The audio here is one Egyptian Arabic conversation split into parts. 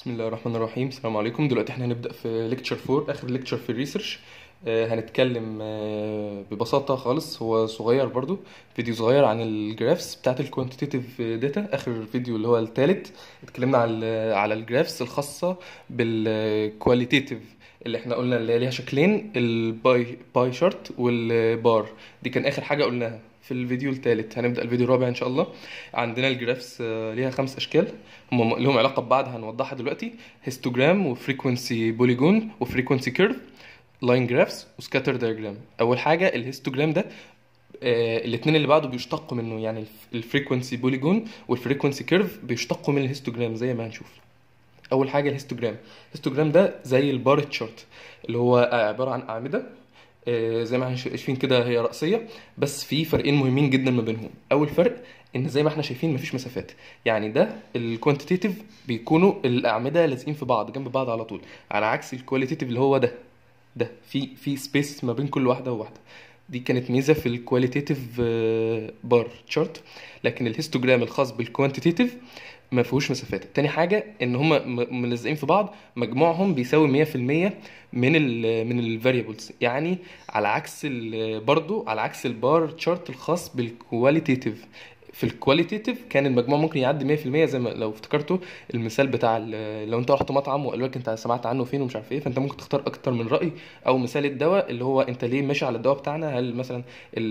بسم الله الرحمن الرحيم السلام عليكم دلوقتي احنا هنبدأ في ليكتشر 4 آخر ليكتشر في الريسيرش آه، هنتكلم آه، ببساطة خالص هو صغير برضو فيديو صغير عن الجرافس بتاعت الكوانتيتيف داتا آخر فيديو اللي هو التالت اتكلمنا على على الجرافس الخاصة بالكواليتيتيف اللي احنا قلنا اللي ليها شكلين الباي باي شارت والبار دي كان آخر حاجة قلناها في الفيديو الثالث هنبدأ الفيديو الرابع إن شاء الله عندنا الجرافس آه، ليها خمس أشكال هم لهم علاقة ببعض هنوضحها دلوقتي هيستوجرام وفريكونسي بوليجون وفريكونسي كيرف لاين جرافس وسكاتر دايجرام اول حاجه الهيستوجرام ده آه الاثنين اللي بعده بيشتقوا منه يعني الفريكونسي بوليجون والفريكونسي كيرف بيشتقوا من الهيستوجرام زي ما هنشوف اول حاجه الهيستوجرام الهيستوجرام ده زي البار تشارت اللي هو عباره عن اعمده آه، زي ما احنا شايفين كده هي رأسية بس في فرقين مهمين جدا ما بينهم أول فرق إن زي ما احنا شايفين مفيش مسافات يعني ده الكوانتيتيف بيكونوا الأعمدة لازقين في بعض جنب بعض على طول على عكس الكواليتيف اللي هو ده ده في في سبيس ما بين كل واحدة وواحدة دي كانت ميزة في الكواليتيف بار تشارت لكن الهيستوجرام الخاص بالكوانتيتيف ما فيهوش مسافات تاني حاجة ان هما م- ملزقين في بعض مجموعهم بيساوي 100% من ال من الفاريبلز يعني على عكس ال- برضو على عكس البار تشارت الخاص بالكواليتيف في الكواليتيف كان المجموع ممكن يعدي 100% زي ما لو افتكرتوا المثال بتاع ال- لو انت رحت مطعم وقالوا لك انت سمعت عنه فين ومش عارف ايه فانت ممكن تختار اكتر من رأي او مثال الدواء اللي هو انت ليه ماشي على الدواء بتاعنا هل مثلا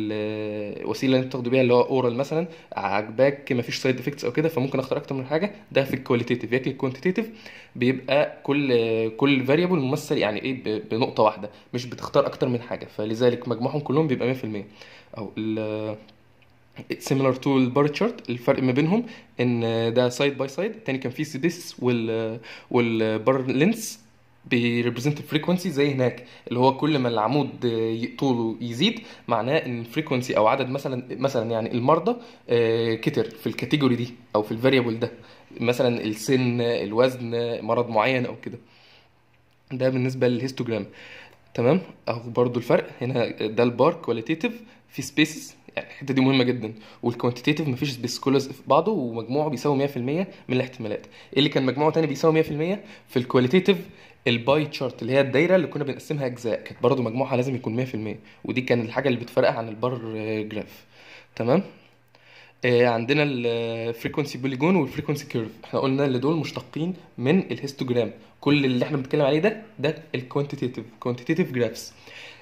ال- الوسيله اللي انت بتاخده بيها اللي هو اورال مثلا عاجباك مفيش سايد افكتس او كده فممكن اختار اكتر من حاجه ده في الكواليتيف لكن الكوانتيتيف بيبقى كل كل فاريبل ممثل يعني ايه ب- بنقطه واحده مش بتختار اكتر من حاجه فلذلك مجموعهم كلهم بيبقى 100% او ال similar to البار تشارت الفرق ما بينهم ان ده سايد باي سايد التاني كان فيه سيبيس وال والبار لينس بيريبريزنت الفريكونسي زي هناك اللي هو كل ما العمود ي- طوله يزيد معناه ان الفريكونسي او عدد مثلا مثلا يعني المرضى آه، كتر في الكاتيجوري دي او في الفاريبل ده مثلا السن الوزن مرض معين او كده ده بالنسبه للهيستوجرام تمام اهو برضو الفرق هنا ده البار كواليتيتيف في سبيسز يعني الحته دي مهمه جدا والكوانتيتيف مفيش سبيس كله لازق في بعضه ومجموعه بيساوي 100% من الاحتمالات ايه اللي كان مجموعه تاني بيساوي 100% في الكواليتيتيف الباي تشارت اللي هي الدايره اللي كنا بنقسمها اجزاء كانت برضو مجموعها لازم يكون 100% ودي كان الحاجه اللي بتفرقها عن البار آه، جراف تمام آه، عندنا الفريكونسي بوليجون والفريكونسي كيرف احنا قلنا اللي دول مشتقين من الهيستوجرام كل اللي احنا بنتكلم عليه ده ده الكوانتيتيف كوانتيتيف جرافس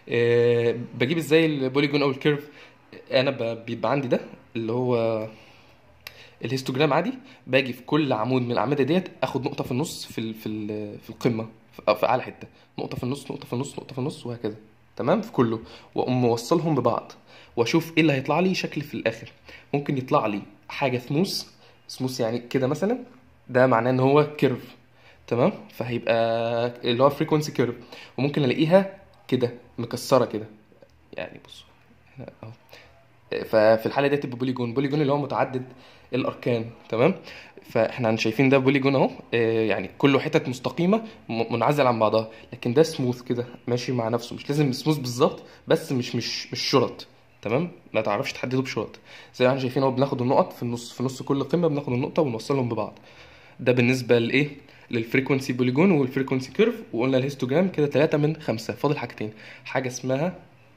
بجيب ازاي البوليجون او الكيرف انا ب- بيبقى عندي ده اللي هو الهيستوجرام عادي باجي في كل عمود من الاعمده ديت اخد نقطه في النص في ال في ال في القمه في في اعلى حته نقطه في النص نقطه في النص نقطه في النص وهكذا تمام في كله واقوم موصلهم ببعض واشوف ايه اللي هيطلع لي شكل في الاخر ممكن يطلع لي حاجه سموث سموث يعني كده مثلا ده معناه ان هو كيرف تمام فهيبقى اللي هو فريكونسي كيرف وممكن الاقيها كده مكسره كده يعني بصوا هنا اهو ففي الحاله دي تبقى بوليجون بوليجون اللي هو متعدد الاركان تمام فاحنا شايفين ده بوليجون اهو آه، يعني كله حتت مستقيمه م- منعزل عن بعضها لكن ده سموث كده ماشي مع نفسه مش لازم سموث بالظبط بس مش مش مش شرط تمام ما تعرفش تحدده بشرط زي ما احنا شايفين اهو بناخد النقط في النص في نص كل قمه بناخد النقطه ونوصلهم ببعض ده بالنسبه لايه للفريكونسي بوليجون والفريكونسي كيرف وقلنا الهيستوجرام كده 3 من 5 فاضل حاجتين حاجه اسمها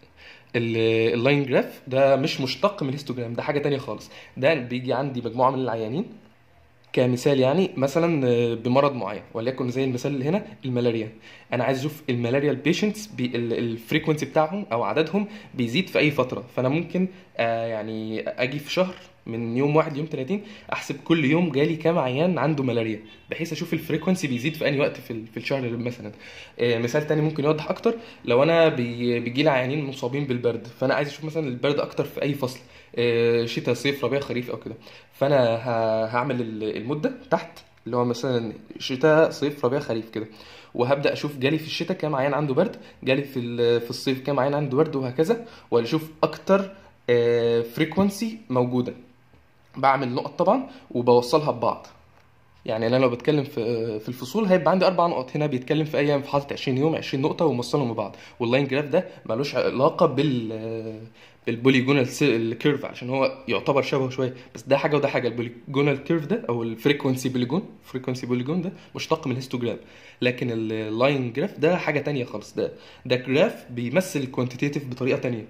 ال- اللاين جراف ده مش مشتق من الهيستوجرام ده حاجه تانية خالص ده بيجي عندي مجموعه من العيانين كمثال يعني مثلا آه، بمرض معين وليكن زي المثال اللي هنا الملاريا انا عايز اشوف الملاريا البيشنتس الفريكونسي بتاعهم او عددهم بيزيد في اي فتره فانا ممكن آه، يعني اجي في شهر من يوم واحد ليوم 30 احسب كل يوم جالي كام عيان عنده ملاريا بحيث اشوف الفريكونسي بيزيد في انهي وقت في ال- في الشهر مثلا آه، مثال تاني ممكن يوضح اكتر لو انا بي- بيجي لي عيانين مصابين بالبرد فانا عايز اشوف مثلا البرد اكتر في اي فصل آه، شتاء صيف ربيع خريف او كده فانا ه- هعمل ال- المده تحت اللي هو مثلا شتاء صيف ربيع خريف كده وهبدا اشوف جالي في الشتاء كام عيان عنده برد جالي في ال- في الصيف كام عيان عنده برد وهكذا واشوف اكتر فريكونسي موجوده بعمل نقط طبعا وبوصلها ببعض يعني انا لو بتكلم في في الفصول هيبقى عندي اربع نقط هنا بيتكلم في ايام في حاطط 20 يوم 20 نقطه وموصلهم ببعض واللاين جراف ده ملوش علاقه بال بالبوليجونال الكيرف عشان هو يعتبر شبهه شويه بس ده حاجه وده حاجه البوليجونال كيرف ده او الفريكونسي بوليجون فريكونسي بوليجون ده مشتق من الهيستوجرام لكن اللاين جراف ده حاجه تانية خالص ده ده جراف بيمثل الكوانتيتيف بطريقه تانية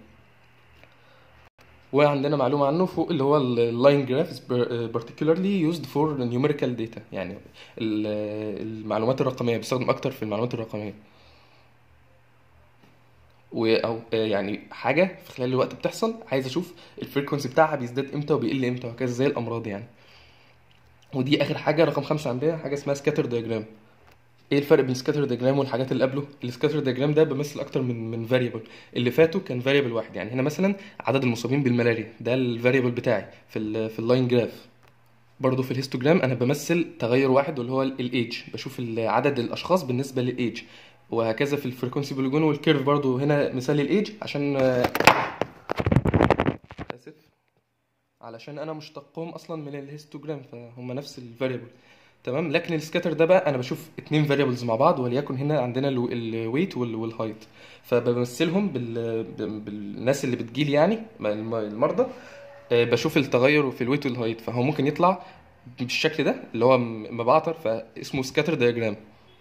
وعندنا معلومه عنه فوق اللي هو اللاين جراف is particularly used for numerical data يعني ال- المعلومات الرقميه بيستخدم اكتر في المعلومات الرقميه و او آه، يعني حاجه في خلال الوقت بتحصل عايز اشوف الفريكونسي بتاعها بيزداد امتى وبيقل امتى وهكذا زي الامراض يعني ودي اخر حاجه رقم خمسة عندنا حاجه اسمها سكاتر دايجرام ايه الفرق بين سكاتر دايجرام والحاجات اللي قبله السكاتر دايجرام ده بيمثل اكتر من من فاريبل اللي فاتوا كان فاريبل واحد يعني هنا مثلا عدد المصابين بالملاريا ده الفاريبل بتاعي في ال في اللاين جراف برضه في الهيستوجرام انا بمثل تغير واحد واللي هو الايدج بشوف ال- عدد الاشخاص بالنسبه للايدج وهكذا في الفريكونسي بوليجون والكيرف برضه هنا مثال الايدج عشان آه، اسف علشان انا مشتقهم اصلا من الهيستوجرام فهم نفس الفاريبل تمام لكن السكاتر ده بقى انا بشوف اتنين فاريبلز مع بعض وليكن هنا عندنا الويت والهايت فبمثلهم بال... بال- بالناس اللي بتجيلي يعني الم- المرضى آه، بشوف التغير في الويت والهايت فهو ممكن يطلع بالشكل ده اللي هو م- مبعتر فاسمه سكاتر دايجرام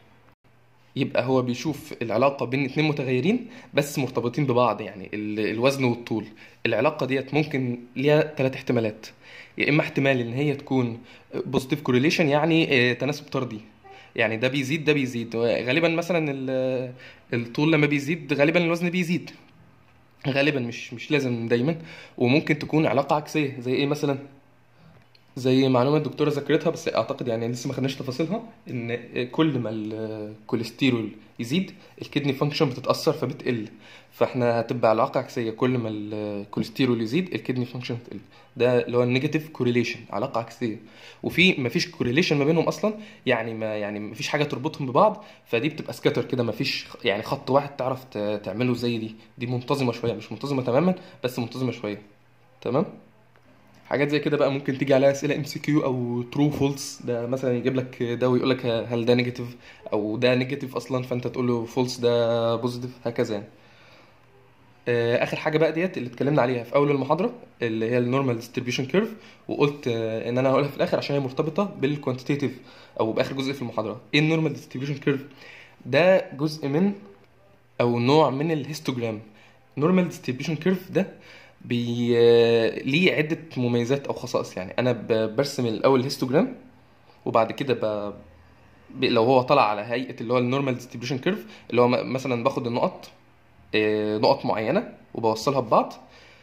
يبقى هو بيشوف العلاقة بين اتنين متغيرين بس مرتبطين ببعض يعني ال- الوزن والطول العلاقة ديت ممكن ليها ثلاث احتمالات يا إما احتمال إن هي تكون بوزيتيف كورليشن يعني آه، تناسب طردي يعني ده بيزيد ده بيزيد غالبا مثلا ال- الطول لما بيزيد غالبا الوزن بيزيد غالبا مش مش لازم دايما وممكن تكون علاقة عكسية زي ايه مثلا زي معلومة الدكتورة ذكرتها بس اعتقد يعني لسه ما خدناش تفاصيلها ان كل ما الكوليسترول يزيد الكدني فانكشن بتتأثر فبتقل فاحنا هتبقى علاقة عكسية كل ما الكوليسترول يزيد الكدني فانكشن بتقل ده اللي هو النيجاتيف كوريليشن علاقة عكسية وفي مفيش كوريليشن ما بينهم اصلا يعني ما يعني مفيش حاجة تربطهم ببعض فدي بتبقى سكاتر كده مفيش يعني خط واحد تعرف ت- تعمله زي دي دي منتظمة شوية مش منتظمة تماما بس منتظمة شوية تمام حاجات زي كده بقى ممكن تيجي عليها اسئله ام سي كيو او ترو فولس ده مثلا يجيب لك ده ويقول لك هل ده نيجاتيف او ده نيجاتيف اصلا فانت تقول له فولس ده بوزيتيف هكذا يعني آه، اخر حاجه بقى ديت اللي اتكلمنا عليها في اول المحاضره اللي هي النورمال ديستريبيوشن كيرف وقلت آه، ان انا هقولها في الاخر عشان هي مرتبطه بالكوانتيتيف او باخر جزء في المحاضره ايه النورمال ديستريبيوشن كيرف ده جزء من او نوع من الهيستوجرام نورمال ديستريبيوشن كيرف ده بي آه، ليه عده مميزات او خصائص يعني انا ب- برسم الاول الهيستوجرام وبعد كده ب... ب- لو هو طلع على هيئه اللي هو النورمال ديستريبيوشن كيرف اللي هو م- مثلا باخد النقط آه، نقط معينه وبوصلها ببعض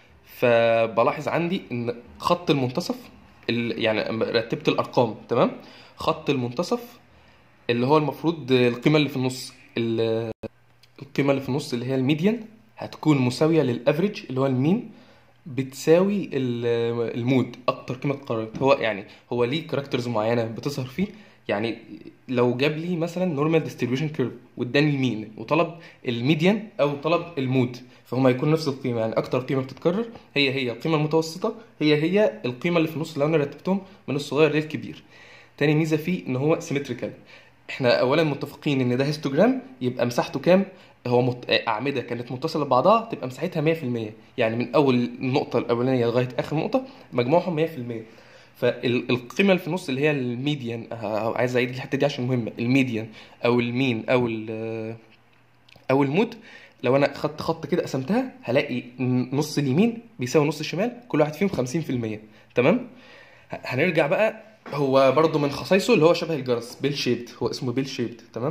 فبلاحظ عندي ان خط المنتصف ال- يعني رتبت الارقام تمام خط المنتصف اللي هو المفروض القيمه اللي في النص ال- القيمه اللي في النص اللي هي الميديان هتكون مساويه للافريج اللي هو المين بتساوي ال- المود اكتر قيمه قررت هو يعني هو ليه كاركترز معينه بتظهر فيه يعني لو جاب لي مثلا نورمال ديستريبيوشن كيرف واداني المين وطلب الميديان او طلب المود فهما هيكون نفس القيمه يعني اكتر قيمه بتتكرر هي هي القيمه المتوسطه هي هي القيمه اللي في النص لو انا رتبتهم من الصغير للكبير تاني ميزه فيه ان هو سيمتريكال احنا اولا متفقين ان ده هيستوجرام يبقى مساحته كام هو مت... اعمده كانت متصله ببعضها تبقى مساحتها 100% يعني من اول النقطه الاولانيه لغايه اخر نقطه مجموعهم 100% فالقيمه اللي في النص اللي هي الميديان ه- عايز اعيد الحته دي عشان مهمه الميديان او المين او ال- او المود لو انا خدت خط كده قسمتها هلاقي نص اليمين بيساوي نص الشمال كل واحد فيهم 50% تمام ه- هنرجع بقى هو برضو من خصائصه اللي هو شبه الجرس بيل شيبد هو اسمه بيل شيبد تمام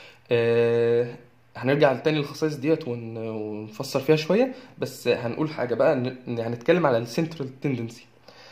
آه هنرجع تاني للخصائص ديت ون- ونفسر فيها شويه بس هنقول حاجه بقى إن- إن هنتكلم على السنترال تندنسي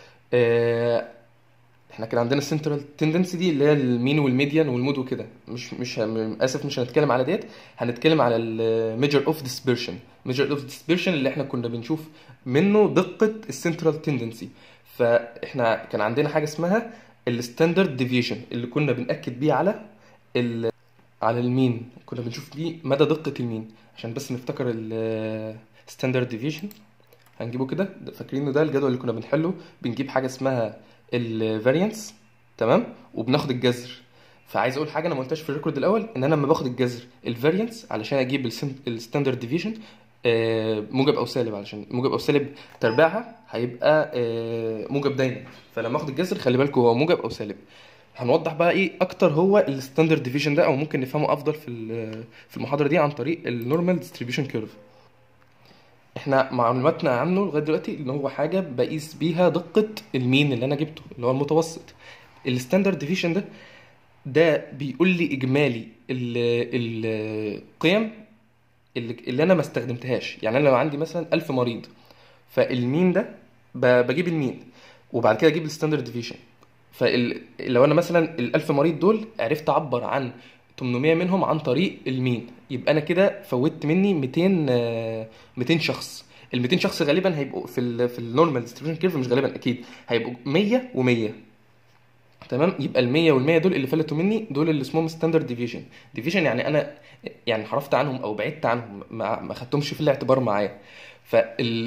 آه احنا كان عندنا السنترال تندنسي دي اللي هي المين والميديان والمود وكده مش مش ه- اسف مش هنتكلم على ديت هنتكلم على الميجر اوف ديسبيرشن ميجر اوف ديسبيرشن اللي احنا كنا بنشوف منه دقة السنترال تندنسي فاحنا كان عندنا حاجة اسمها الستاندرد ديفيشن اللي كنا بنأكد بيه على ال على المين كنا بنشوف بيه مدى دقة المين عشان بس نفتكر الستاندرد ديفيشن هنجيبه كده ده- فاكرين إن ده الجدول اللي كنا بنحله بنجيب حاجه اسمها الفاريانس تمام وبناخد الجذر فعايز اقول حاجه انا ما قلتهاش في الريكورد الاول ان انا لما باخد الجذر الفاريانس علشان اجيب الستاندرد ديفيشن آه، موجب او سالب علشان موجب او سالب تربيعها هيبقى آه، موجب دايما فلما اخد الجذر خلي بالكم هو موجب او سالب هنوضح بقى ايه اكتر هو الستاندرد ديفيجن ده او ممكن نفهمه افضل في ال- في المحاضره دي عن طريق النورمال ديستريبيوشن كيرف احنا معلوماتنا عنه لغايه دلوقتي ان هو حاجه بقيس بيها دقه المين اللي انا جبته اللي هو المتوسط الستاندرد ديفيشن ده ده بيقول لي اجمالي ال- القيم اللي, اللي انا ما استخدمتهاش يعني انا لو عندي مثلا 1000 مريض فالمين ده ب- بجيب المين وبعد كده اجيب الستاندرد ديفيشن فلو انا مثلا ال 1000 مريض دول عرفت اعبر عن 800 منهم عن طريق المين يبقى انا كده فوتت مني 200 آه، 200 شخص ال 200 شخص غالبا هيبقوا في ال في النورمال ديستريبيوشن كيرف مش غالبا اكيد هيبقوا 100 و100 تمام يبقى ال 100 وال 100 دول اللي فلتوا مني دول اللي اسمهم ستاندرد ديفيشن ديفيشن يعني انا يعني حرفت عنهم او بعدت عنهم ما ما خدتهمش في الاعتبار معايا فال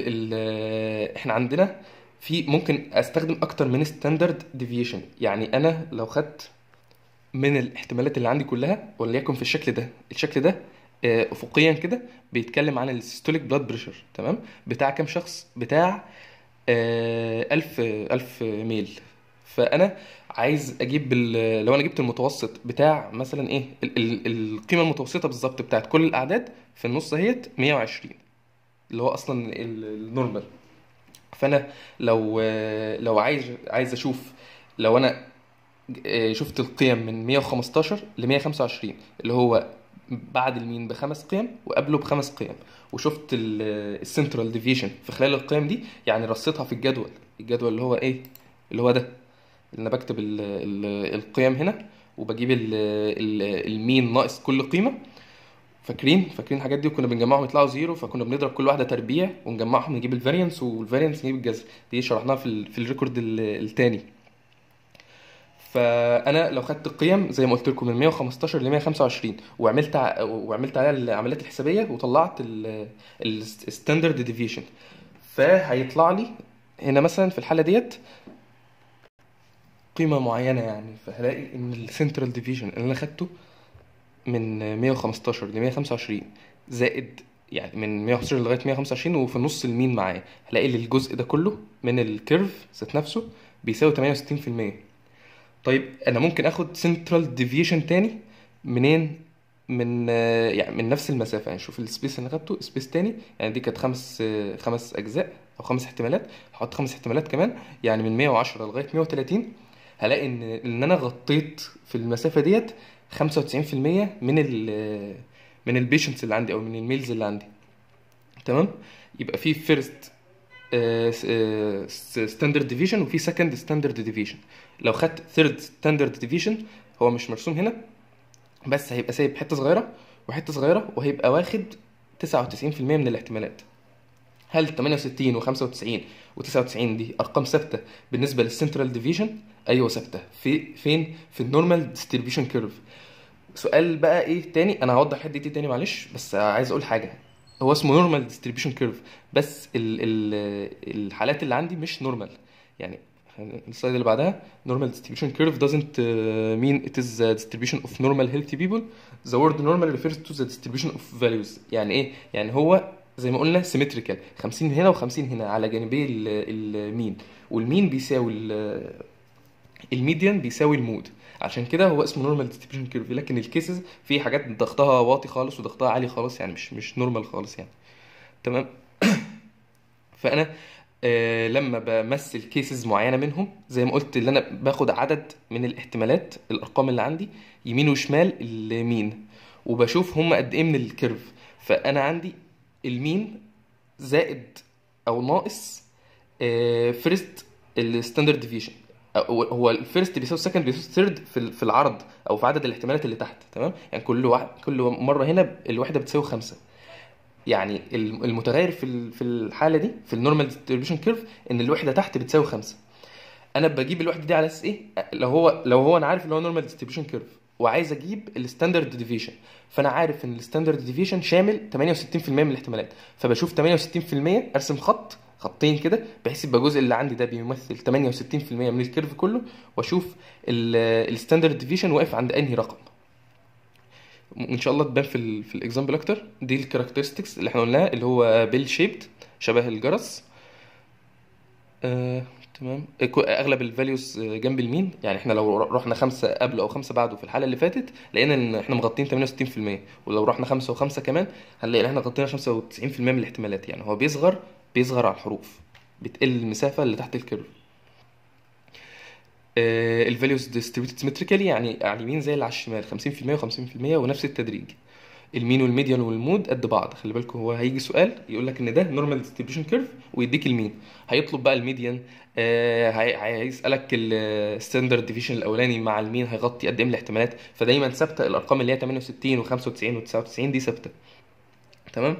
ال احنا عندنا في ممكن استخدم اكتر من ستاندرد ديفيشن يعني انا لو خدت من الاحتمالات اللي عندي كلها وليكن في الشكل ده الشكل ده آه، افقيا كده بيتكلم عن السيستوليك بلاد بريشر تمام بتاع كام شخص بتاع آه، ألف ألف ميل فأنا عايز أجيب ال- لو أنا جبت المتوسط بتاع مثلا إيه ال- ال- القيمة المتوسطة بالظبط بتاعت كل الأعداد في النص اهيت 120 اللي هو أصلا ال- النورمال فأنا لو آه، لو عايز عايز أشوف لو أنا آه، شفت القيم من 115 ل 125 اللي هو بعد المين بخمس قيم وقبله بخمس قيم وشفت السنترال ديفيشن في خلال القيم دي يعني رصيتها في الجدول الجدول اللي هو ايه اللي هو ده اللي انا بكتب ال ال القيم هنا وبجيب ال ال المين ناقص كل قيمه فاكرين فاكرين الحاجات دي وكنا بنجمعهم يطلعوا زيرو فكنا بنضرب كل واحده تربيع ونجمعهم نجيب الفاريانس والفاريانس نجيب الجذر دي شرحناها في ال في الريكورد ال- التاني فانا لو خدت القيم زي ما قلت لكم من 115 ل 125 وعملت ع- وعملت عليها العمليات الحسابيه وطلعت الستاندرد ديفيشن فهيطلع لي هنا مثلا في الحاله ديت قيمه معينه يعني فهلاقي ان السنترال ديفيشن اللي انا خدته من 115 ل 125 زائد يعني من 115 لغايه 125 وفي النص المين معايا هلاقي ان الجزء ده كله من الكيرف ذات نفسه بيساوي 68% طيب انا ممكن اخد سنترال ديفيشن تاني منين من آه، يعني من نفس المسافه يعني شوف السبيس اللي أنا خدته سبيس تاني يعني دي كانت خمس آه، خمس اجزاء او خمس احتمالات هحط خمس احتمالات كمان يعني من 110 لغايه 130 هلاقي ان ان انا غطيت في المسافه ديت 95% من ال من البيشنتس اللي عندي او من الميلز اللي عندي تمام يبقى في فيرست ستاندرد ديفيجن وفي سكند ستاندرد ديفيجن لو خدت ثيرد ستاندرد ديفيجن هو مش مرسوم هنا بس هيبقى سايب حته صغيره وحته صغيره وهيبقى واخد 99% من الاحتمالات هل 68 و95 و99 دي ارقام ثابته بالنسبه للسنترال ديفيجن ايوه ثابته في فين في النورمال ديستريبيوشن كيرف سؤال بقى ايه تاني انا هوضح الحته دي تاني معلش بس عايز اقول حاجه هو اسمه نورمال ديستريبيوشن كيرف بس ال ال الحالات اللي عندي مش نورمال يعني السلايد اللي بعدها normal distribution curve doesn't uh, mean it is a distribution of normal healthy people the word normal refers to the distribution of values يعني ايه يعني هو زي ما قلنا symmetrical 50 هنا و50 هنا على جانبي ال- المين والمين بيساوي ال- الميديان بيساوي المود عشان كده هو اسمه نورمال ديستريبيوشن كيرف لكن الكيسز في حاجات ضغطها واطي خالص وضغطها عالي خالص يعني مش مش نورمال خالص يعني تمام فانا آه لما بمثل كيسز معينه منهم زي ما قلت اللي انا باخد عدد من الاحتمالات الارقام اللي عندي يمين وشمال اليمين وبشوف هم قد ايه من الكيرف فانا عندي المين زائد او ناقص فيرست الستاندرد ديفيشن هو الفيرست بيساوي السكند بيساوي الثيرد في ال- في العرض او في عدد الاحتمالات اللي تحت تمام يعني كل واحد كل مره هنا الواحده بتساوي خمسة يعني الم- المتغير في ال- في الحاله دي في النورمال ديستريبيوشن كيرف ان الوحده تحت بتساوي خمسة انا بجيب الوحده دي على اساس ايه لو هو لو هو انا عارف اللي هو نورمال ديستريبيوشن كيرف وعايز اجيب الستاندرد ديفيشن فانا عارف ان الستاندرد ديفيشن شامل 68% من الاحتمالات فبشوف 68% ارسم خط خطين كده بحيث يبقى الجزء اللي عندي ده بيمثل 68% من الكيرف كله واشوف الستاندرد ديفيشن واقف عند انهي رقم وان شاء الله تبان في ال في الاكزامبل اكتر دي الكاركترستكس اللي احنا قلناها اللي هو بيل شيبد شبه الجرس آه، تمام كو- اغلب الفاليوز جنب المين يعني احنا لو ر- رحنا خمسة قبله او خمسة بعده في الحالة اللي فاتت لقينا ان احنا مغطين 68% ولو رحنا خمسة وخمسة كمان هنلاقي ان احنا غطينا 95% من الاحتمالات يعني هو بيصغر بيصغر على الحروف بتقل المسافة اللي تحت الكيرف الفاليوز ديستريبيوتد سيمتريكالي يعني على اليمين زي اللي على الشمال 50% و50% ونفس التدريج المين والميديان والمود قد بعض خلي بالكم هو هيجي سؤال يقول لك ان ده نورمال ديستريبيوشن كيرف ويديك المين هيطلب بقى الميديان آه هي- هيسالك الستاندرد ديفيشن الاولاني مع المين هيغطي قد ايه من الاحتمالات فدايما ثابته الارقام اللي هي 68 و95 و99 دي ثابته تمام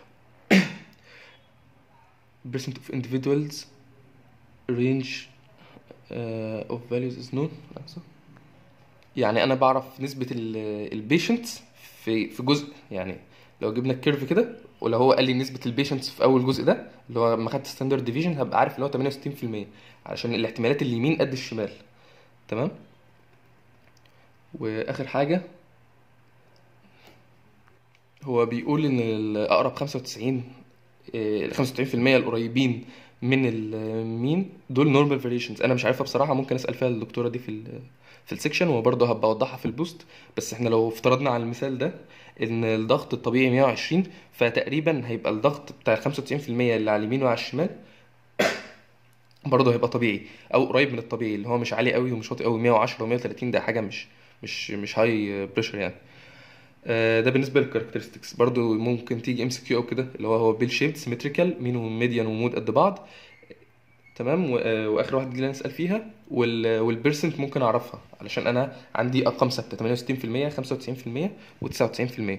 percent of individuals range uh, of values is known لحظة. يعني انا بعرف نسبة البيشنتس في في جزء يعني لو جبنا الكيرف كده ولو هو قال لي نسبة البيشنتس في اول جزء ده اللي هو لما خدت ستاندرد ديفيجن هبقى عارف اللي هو 68% علشان الاحتمالات اليمين قد الشمال تمام واخر حاجة هو بيقول ان الاقرب 95 ال 95% القريبين من المين دول نورمال فاريشنز انا مش عارفها بصراحه ممكن اسال فيها الدكتوره دي في ال في السكشن وبرضه هبقى اوضحها في البوست بس احنا لو افترضنا على المثال ده ان الضغط الطبيعي 120 فتقريبا هيبقى الضغط بتاع ال 95% اللي على اليمين وعلى الشمال برضه هيبقى طبيعي او قريب من الطبيعي اللي هو مش عالي قوي ومش واطي قوي 110 و130 ده حاجه مش مش مش هاي بريشر يعني آه، ده بالنسبه للكاركترستكس برضو ممكن تيجي ام سي كيو او كده اللي هو هو بيل شيبد سيمتريكال مين وميديان ومود قد بعض تمام و- آه، واخر واحده دي اللي نسال فيها وال والبيرسنت ممكن اعرفها علشان انا عندي ارقام ثابته 68% 95% و99%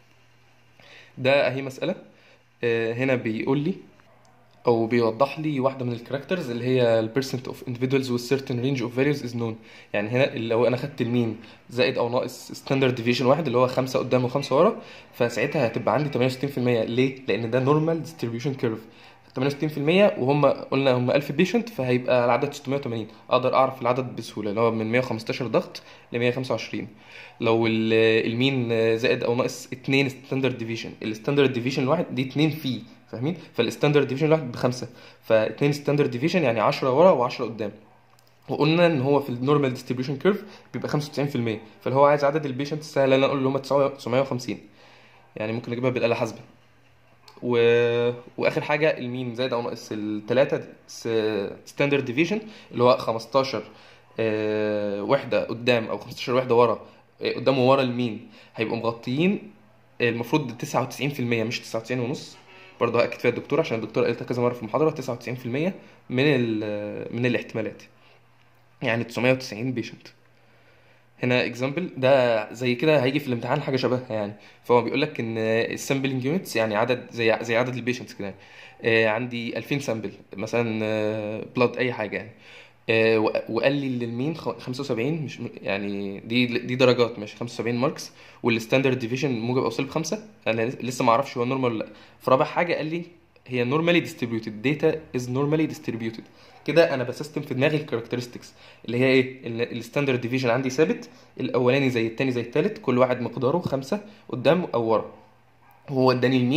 ده اهي مساله آه، هنا بيقول لي او بيوضح لي واحده من الكاركترز اللي هي البيرسنت اوف individuals with certain range of values is known يعني هنا لو انا خدت المين زائد او ناقص ستاندرد ديفيشن واحد اللي هو خمسة قدام وخمسة ورا فساعتها هتبقى عندي 68% ليه؟ لان ده نورمال ديستريبيوشن كيرف 68% وهم قلنا هم 1000 بيشنت فهيبقى العدد 680 اقدر اعرف العدد بسهوله اللي هو من 115 ضغط ل 125 لو ال- المين زائد او ناقص 2 ستاندرد ديفيشن الستاندرد ديفيشن الواحد دي 2 فيه فاهمين فالستاندرد ديفيشن الواحد بخمسه ف2 ستاندرد ديفيشن يعني 10 ورا و10 قدام وقلنا ان هو في النورمال ديستريبيوشن كيرف بيبقى 95% فاللي هو عايز عدد البيشنت سهل انا اقول اللي هم 950 يعني ممكن اجيبها بالاله الحاسبه و... واخر حاجه المين زائد او ناقص الثلاثه ستاندرد ديفيشن اللي هو 15 آه، وحده قدام او 15 وحده ورا آه، قدام وورا المين هيبقوا مغطيين المفروض 99% مش 99 ونص برضه هاكد فيها الدكتور عشان الدكتور قالتها كذا مره في المحاضره 99% من ال... من الاحتمالات يعني 990 بيشنت هنا اكزامبل ده زي كده هيجي في الامتحان حاجه شبهها يعني فهو بيقول لك ان السامبلنج يونتس يعني عدد زي زي عدد البيشنتس كده يعني. آه، عندي 2000 سامبل مثلا بلاد اي حاجه يعني آه، و- وقال لي للمين خ- 75 مش م- يعني دي دي درجات مش 75 ماركس والستاندرد ديفيشن موجب او سالب خمسة انا لسه ما اعرفش هو نورمال ولا لا فرابع حاجه قال لي هي نورمالي ديستريبيوتد داتا از نورمالي ديستريبيوتد كده انا بسيستم في دماغي الكاركترستكس اللي هي ايه الستاندرد ديفيجن عندي ثابت الاولاني زي التاني زي التالت كل واحد مقداره خمسة قدام او ورا هو اداني المين